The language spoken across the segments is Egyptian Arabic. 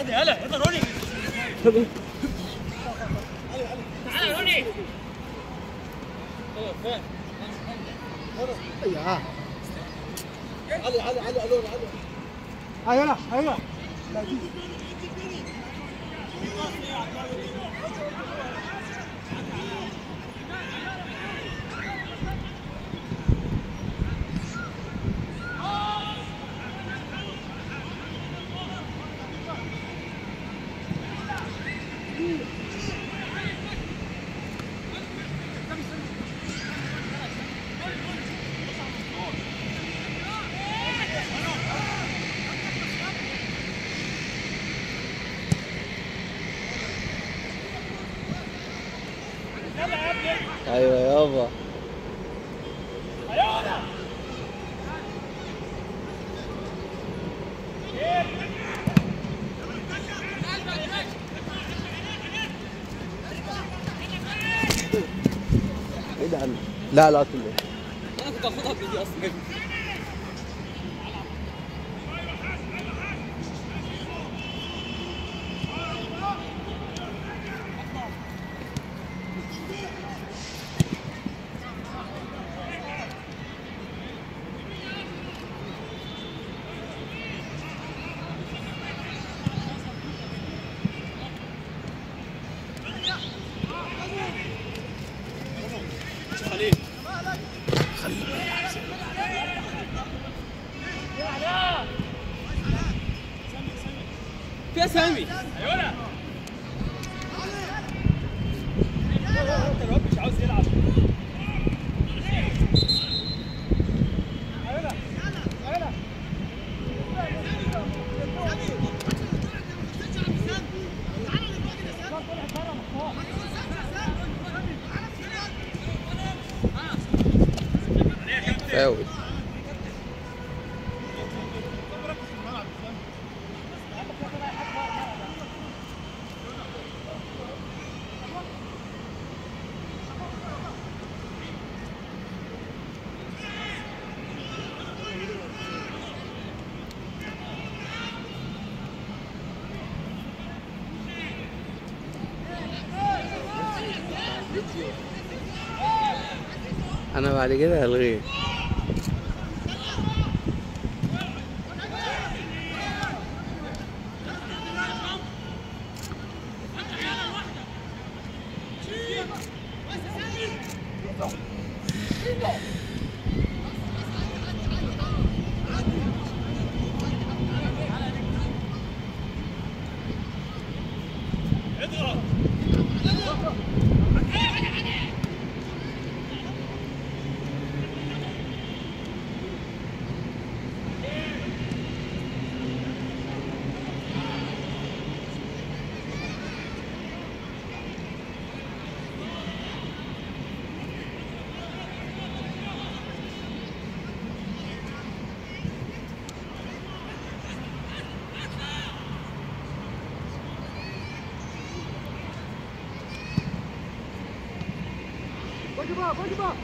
هلا هلا يلا روني تعال يا روني ايوه فاهم ايوه علي علي علي علي علي ايوه ايوه لا دي ايوه يابا ايه ده عم- لا لا كله انا كنت هاخدها بايدي اصلا خليل فيها سامي ايوه الواد مش عاوز يلعب فاول انا بعد كده هلغيه Pode ir, pode ir.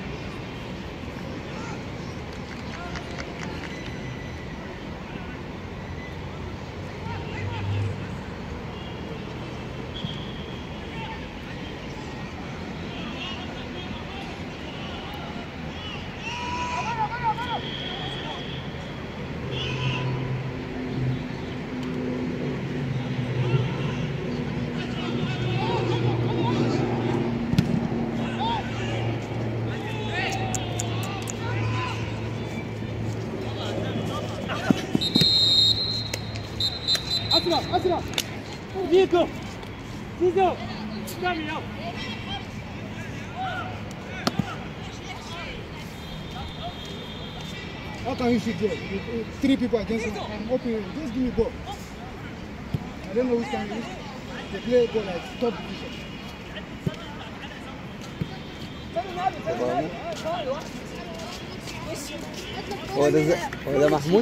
اسرع اسرع نيكو زيزو سامي يلا How can you shoot there? You- you- Three people against one. I'm open. Just give me ball. I don't know which can use. They play ball like top division. هو ده ز- هو ده محمود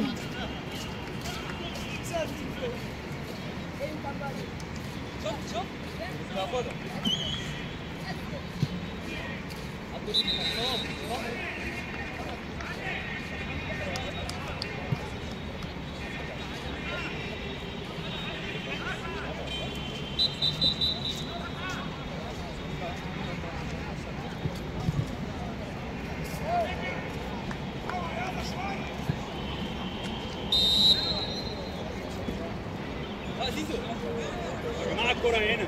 هنا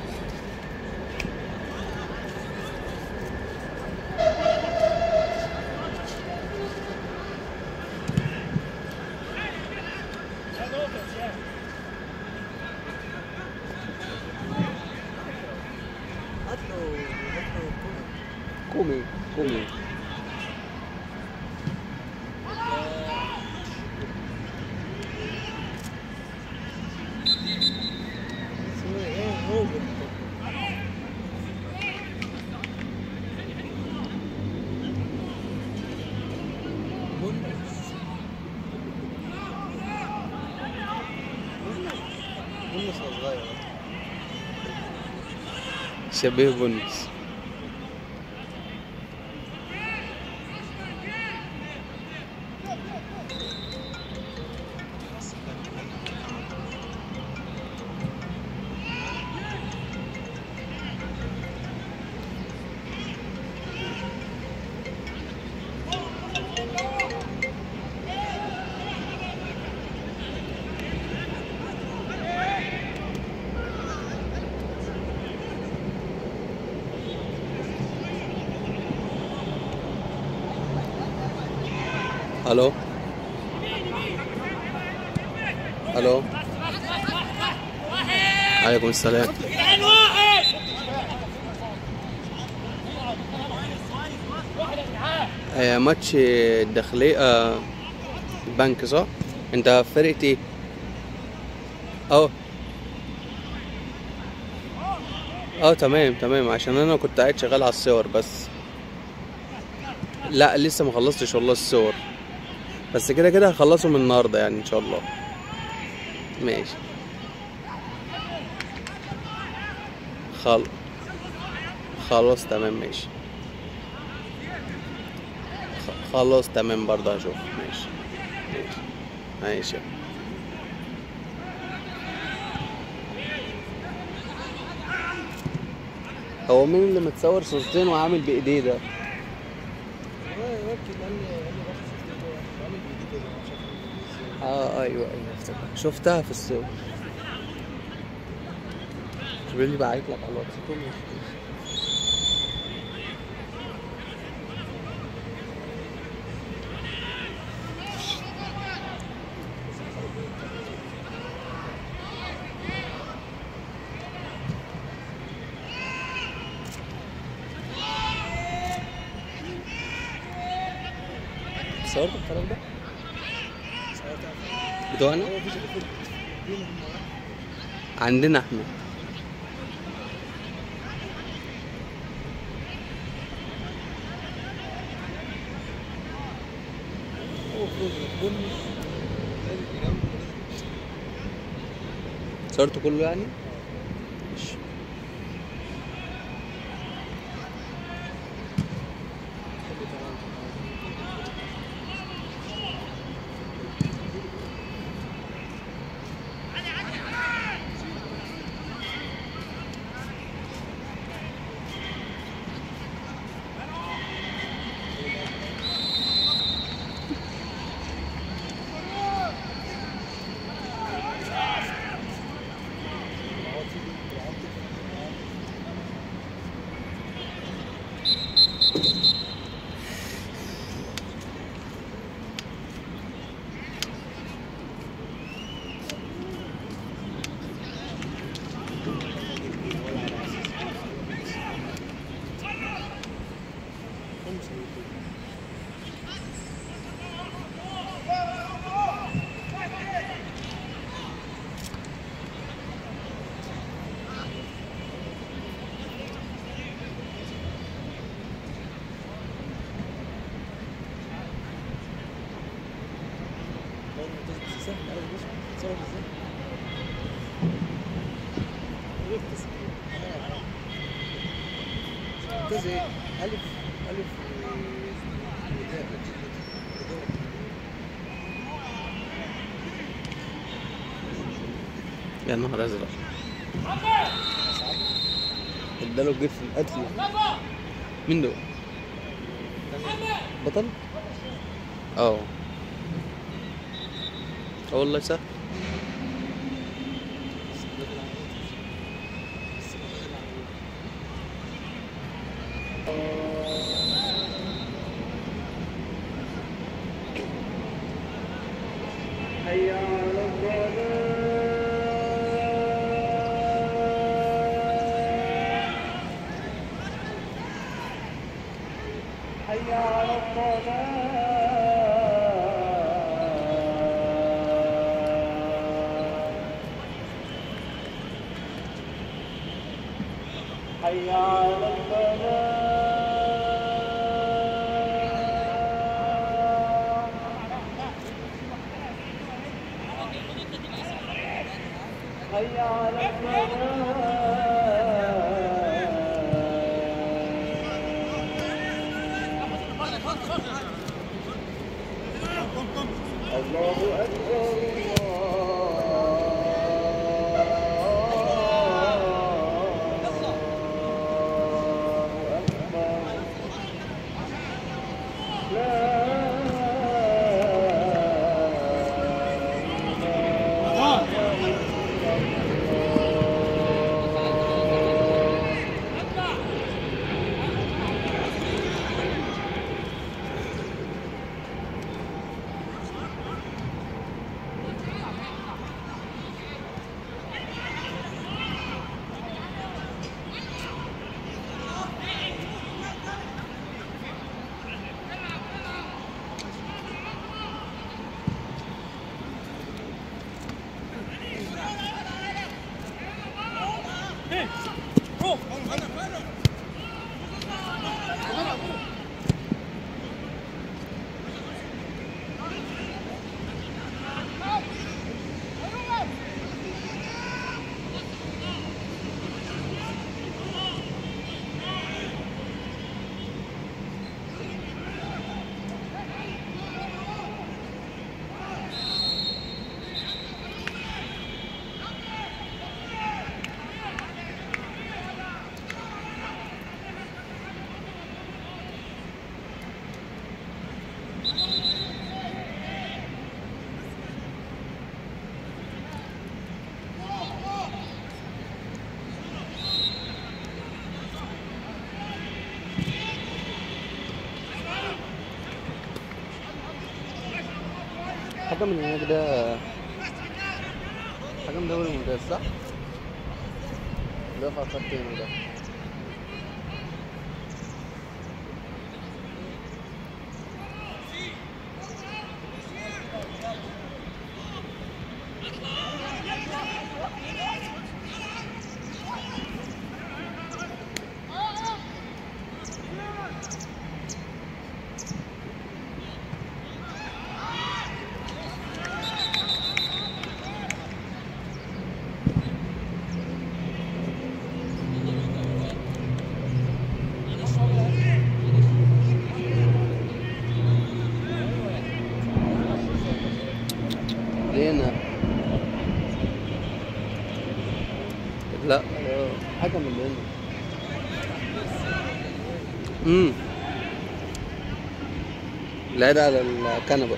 يا نقطة يا شباب. هات له هات له كوره قومي قومي اسمه ايه روبوت بونس بونس صغير شبيه بونس الو الو عليكم السلام آه، ماتش الداخلية آه، البنك صح؟ انت فرقة ايه؟ اه اه تمام تمام عشان انا كنت قاعد شغال على الصور بس لا لسه ما خلصتش والله الصور بس كده كده هخلصه من النهارده يعني ان شاء الله ماشي خل خلاص تمام ماشي خ- خلاص تمام برضه هشوف ماشي ماشي ماشي هو مين اللي متصور صورتين وعامل بايديه ده والله يوكل قال لي قال لي راح شفت كده عامل بايديه كده مش عارف اه ايوه ايوه افتكرت شفتها في الصور مش بيقول لي بعت لك على الواتس قلت له ماشي. صورت الكلام ده؟ بتوعنا؟ هو مفيش الا فيلم فيلم هم عندنا احنا هو فيلم بونس لازم ينام صورته كله يعني؟ ماشي. سهل قوي بص تصور ازاي ركز ممتاز ايه الف الف وداء يا نهار ازرق اداله الجير في القتل مين دول؟ بطل؟ اه اه والله سهل حي على الفلاح حي على الفلاح الله أكبر الله أكبر حكم من هناك ده حكم دوري ممتاز صح؟ ده في خط تاني ده لينا لا حكم اللي هنا امم العيد على الكنبه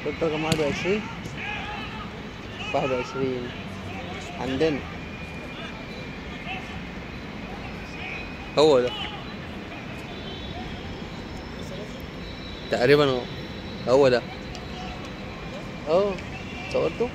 قلت رقم واحد وعشرين واحد وعشرين عندنا هو ده تقريبا هو هو ده اه صورته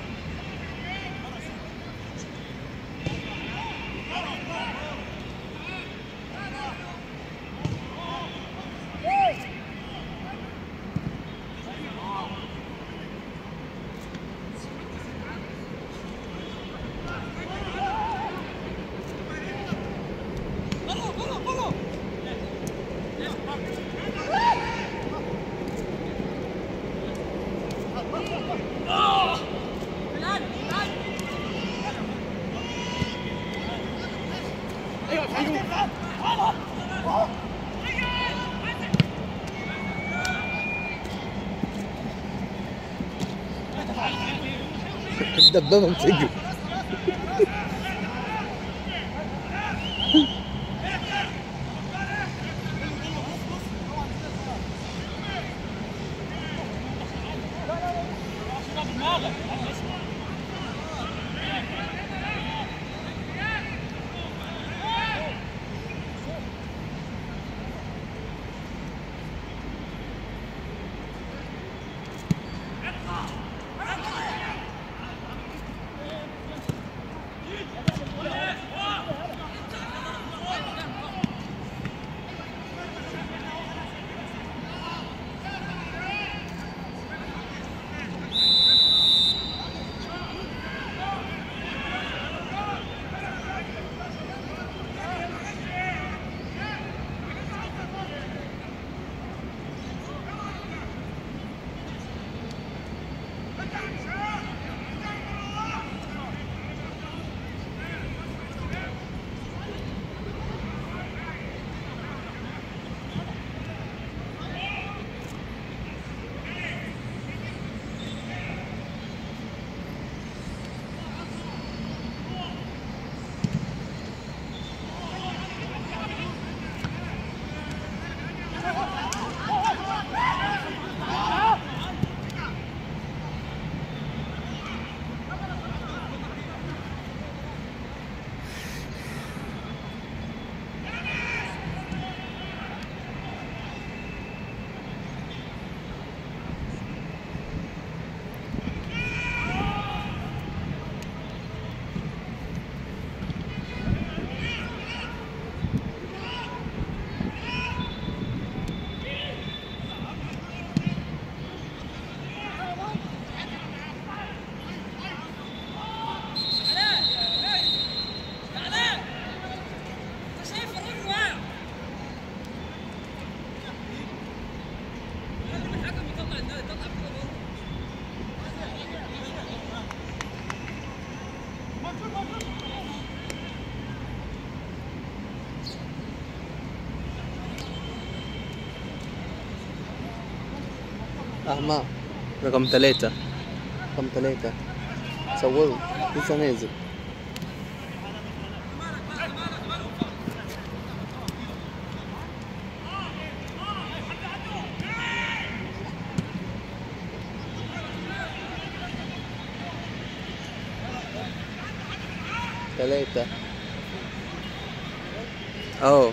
الدبابة بتجري أحمد رقم ثلاثة رقم ثلاثة صوروا لسه نازل ثلاثة اه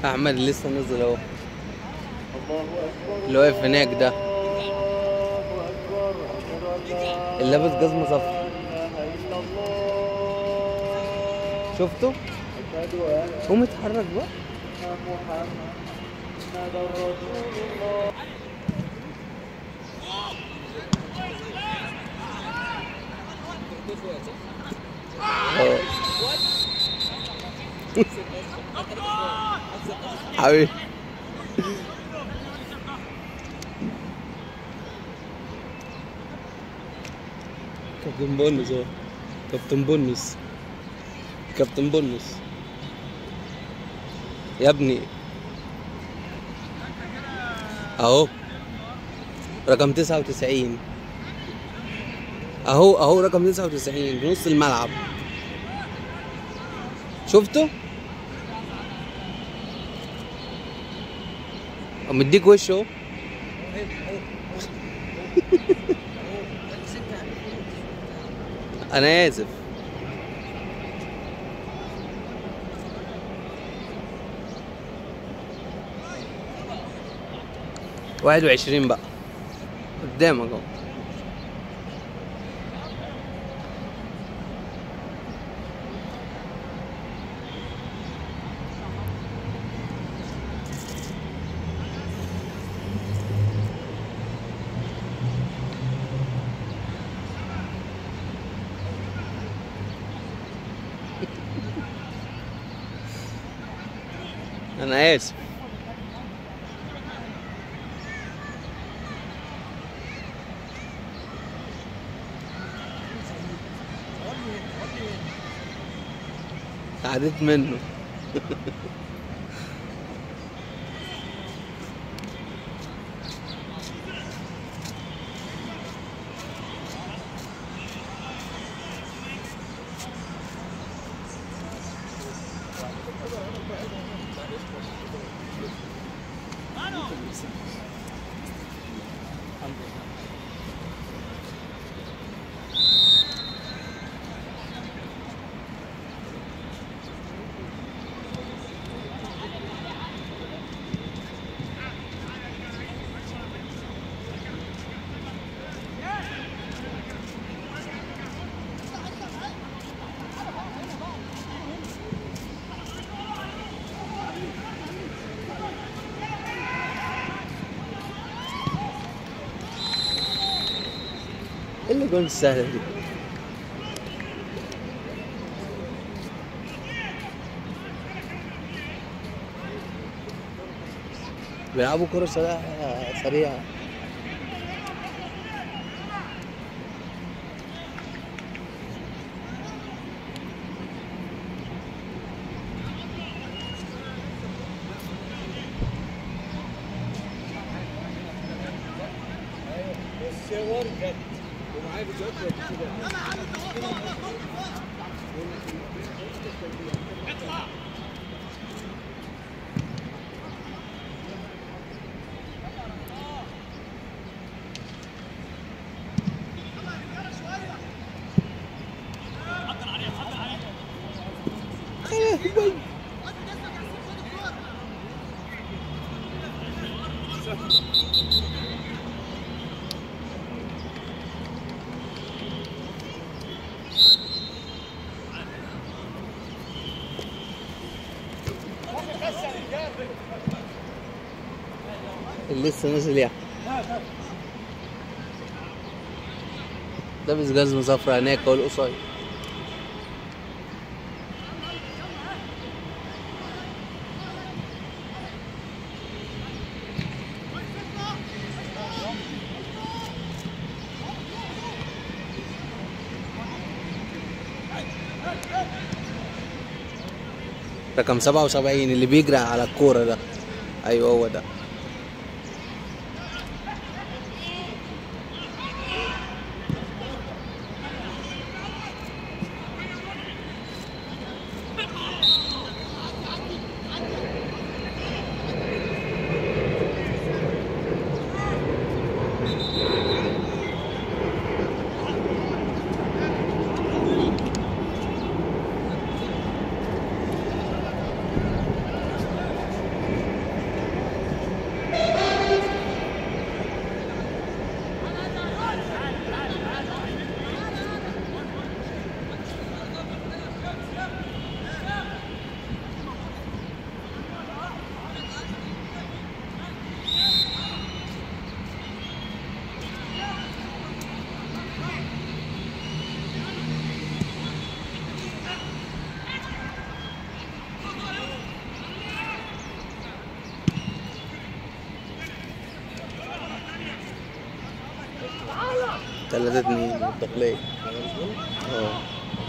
احمد لسه نزل اهو الله أكبر اللي واقف هناك ده الله أكبر أشهد أن لا اللي لابس جزمه صفرا إله إلا الله شفته أشهد أن قوم اتحرك بقى محمد رسول الله اه حبيبي كابتن بونس اهو كابتن بونس كابتن بونس يا ابني اهو رقم تسعة وتسعين اهو اهو رقم تسعة وتسعين بنص الملعب شفته؟ أو مديك وشه اهو. انا اسف واحد وعشرين بقى قدامك اهو انا اسف عديت منه ايه اللي جون السهلة دي بيلعبوا كرة سريعة سريعة الصور جت ومعايا فيديوهات كده اللي لسه نازل يعني لابس جزمة صفرا هناك اهو القصير رقم سبعة وسبعين اللي بيجري على الكورة ده أيوه هو ده تلاتة اتنين والتقليد اه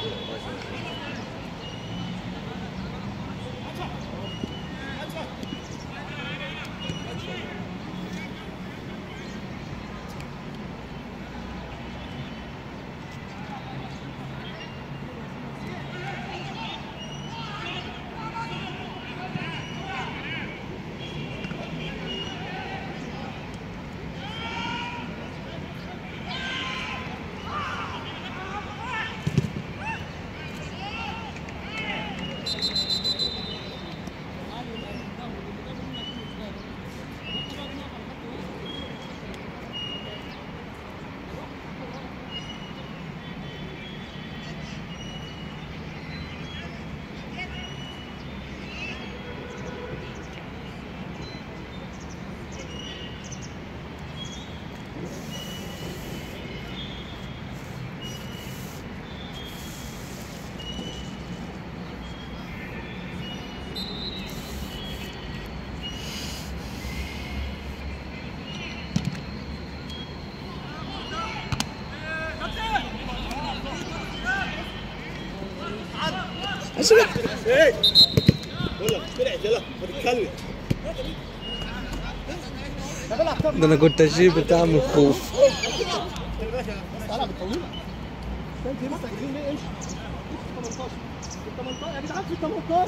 ده انا كنت اشيل بتاع من الخوف تعالى بتطولها انت لسه عايزين ليه امشي 18 18 يا جدعان في 18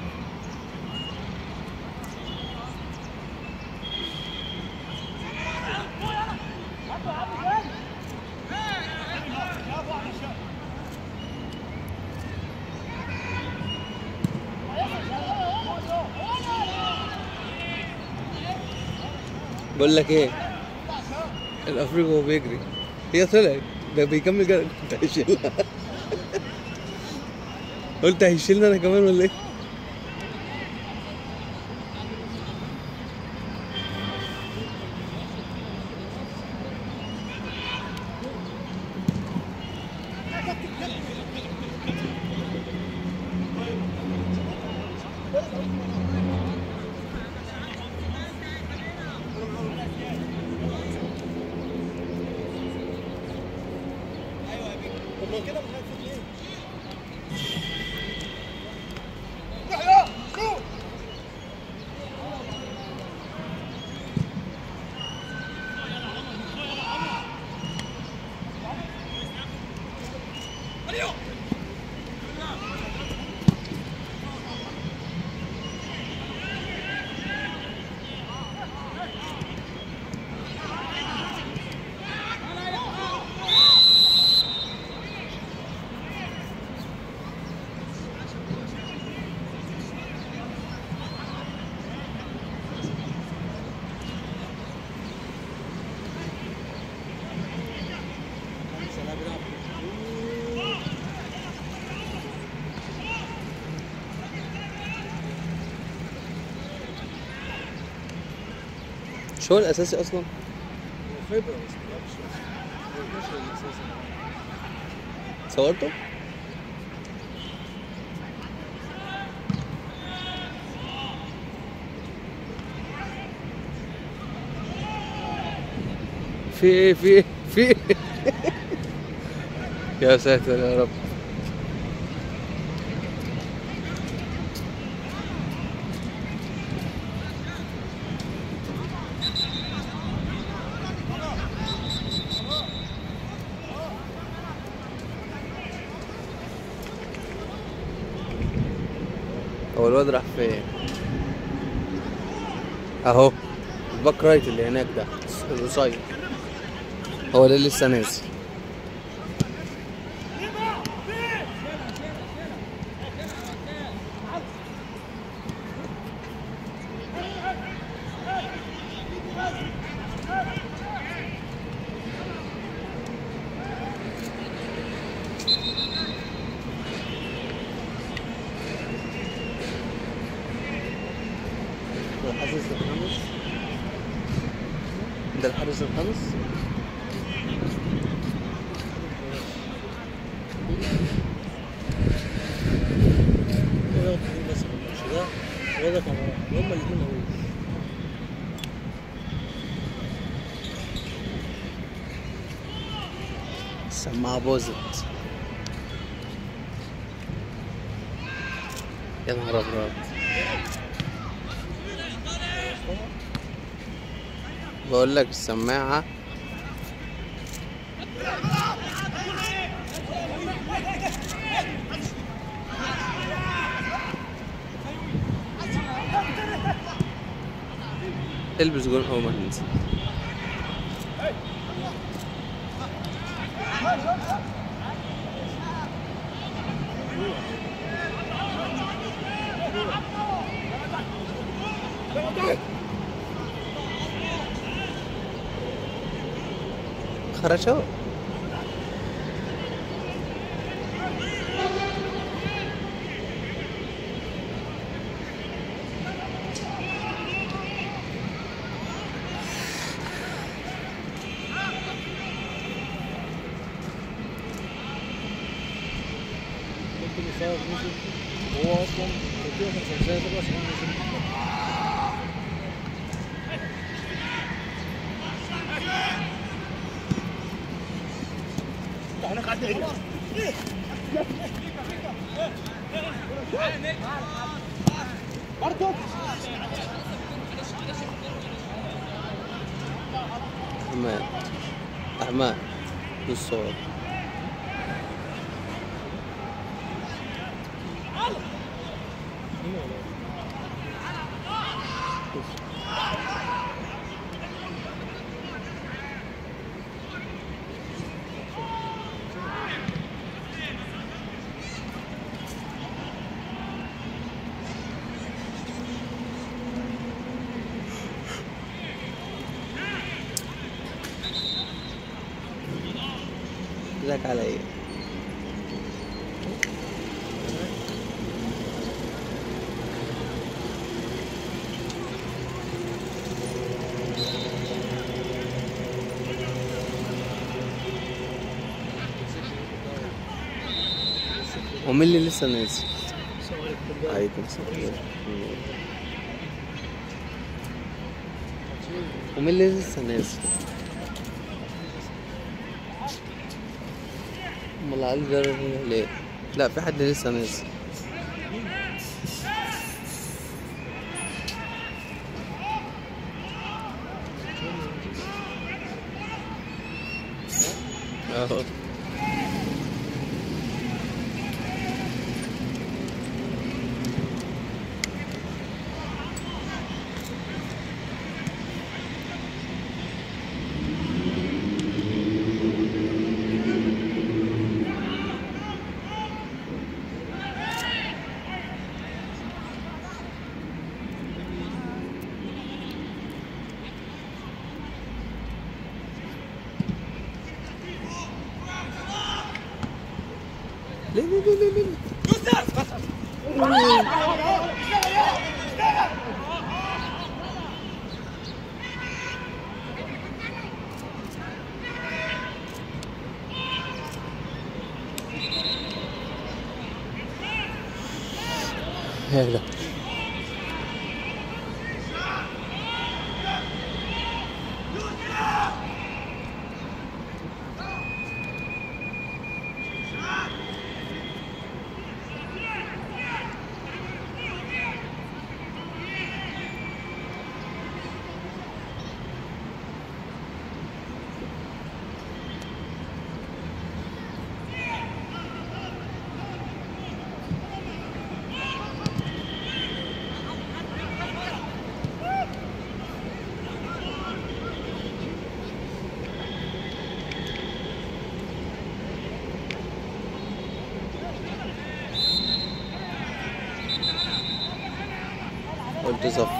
بقول لك ايه الافريقي وهو بيجري هي طلعت ده بيكمل جري كنت هيشيلها قلت هيشيلنا انا كمان ولا ايه طب ما كده معاك في اثنين مش هو الاساسي اصلا خبره بس ما بيعرفش ما بيعرفش الاساسي صورته في ايه في ايه في ايه يا ساتر يا رب هو الواد راح فين اهو الباك رايت اللي هناك ده القصير هو ده لسه نازل ده الحارس الخامس ده الحارس الخامس هو ياخد اثنين بس في الماتش ده وده كاميرا هما الاثنين هو سماعة باظت يا نهار ابيض بقول لك السماعة البس جون اول ما تنزل Хорошо. ممكن يصور نزل وهو اصلا تديله 25 سنه عشان نزل أحمد أحمد بالصوت ازيك على ايه ومين اللي لسه نازل عليكم السلام ومين اللي لسه نازل امال علي جرى ليه لا في حد لسه نازل اهو ليه ليه ليه ليه ليه اهلا قلت صف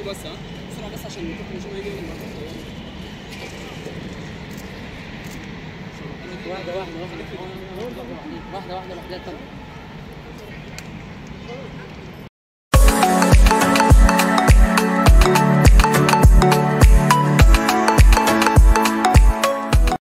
بس ها بسرعه بس عشان الكابتن هشام هيجي يقعد معاك واحدة واحدة واحدة واحدة واحدة واحدة لوحدها تمام